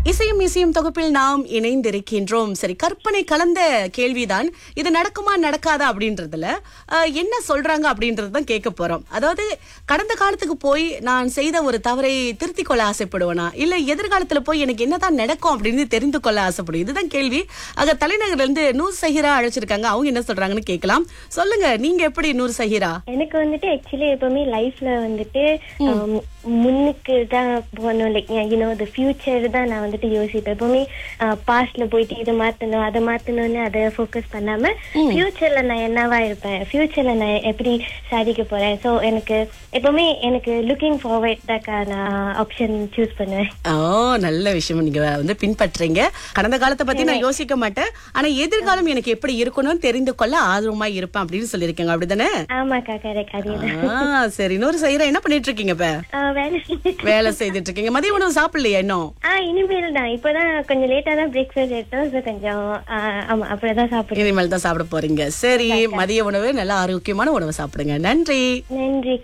இசையும் இசையும் தொகுப்பில் நாம் இணைந்திருக்கின்றோம் சரி கற்பனை கலந்த கேள்விதான் இது நடக்குமா நடக்காதா அப்படின்றதுல அஹ், என்ன சொல்றாங்க அப்படின்றது தான் கேட்க போறோம் அதாவது கடந்த காலத்துக்கு போய் நான் செய்த ஒரு தவறை திருத்திக் கொள்ள ஆசைப்படுவேனா இல்ல எதிர்காலத்துல போய் எனக்கு என்னதான் நடக்கும் அப்படின்னு தெரிந்து கொள்ள ஆசைப்படும் இதுதான் கேள்வி ஆக தலைநகர்ல இருந்து நூர் சஹிரா அழைச்சிருக்காங்க அவங்க என்ன சொல்றாங்கன்னு கேட்கலாம் சொல்லுங்க நீங்க எப்படி நூர் சஹிரா எனக்கு வந்துட்டு ஆக்சுவலி எப்பவுமே லைஃப்ல வந்துட்டு um, முன்னுக்கு தான் போகணும் லைக் யூனோ த ஃபியூச்சர் தான் நான் வந்துட்டு யோசிப்பேன் எப்பவுமே பாஸ்ட்ல போயிட்டு இதை மாத்தணும் அதை மாத்தணும்னு அதை ஃபோக்கஸ் பண்ணாம ஃபியூச்சர்ல நான் என்னவா இருப்பேன் ஃபியூச்சர்ல நான் எப்படி சாதிக்க போறேன் ஸோ எனக்கு எப்பவுமே எனக்கு லுக்கிங் ஃபார்வர்ட் தாக்கா நான் ஆப்ஷன் சூஸ் பண்ணுவேன் ஓ நல்ல விஷயம் நீங்க வந்து பின்பற்றீங்க கடந்த காலத்தை பத்தி நான் யோசிக்க மாட்டேன் ஆனா எதிர்காலம் எனக்கு எப்படி இருக்கணும்னு தெரிந்து கொள்ள ஆர்வமா இருப்பேன் அப்படின்னு சொல்லியிருக்கீங்க அப்படிதானே ஆமாக்கா கரெக்ட் அதேதான் ஆ, சரி இன்னொரு செய்யற என்ன பண்ணிட்டு இருக்கீங்க இப்ப ஆஹ் வேலை வேலை செய்துட்டு இருக்கீங்க மதிய உணவு சாப்பிடலையா இன்னும் ஆ இனிமேல் தான் இப்பதான் கொஞ்சம் லேட்டா தான் பிரேக்ஃபாஸ்ட் எடுத்தோம் ஸோ கொஞ்சம் ஆஹ் ஆமா அப்படிதான் சாப்பிடுறேன் இனிமேல் தான் சாப்பிட போறீங்க சரி மதிய உணவு நல்ல ஆரோக்கியமான உணவு சாப்பிடுங்க நன்றி நன்றி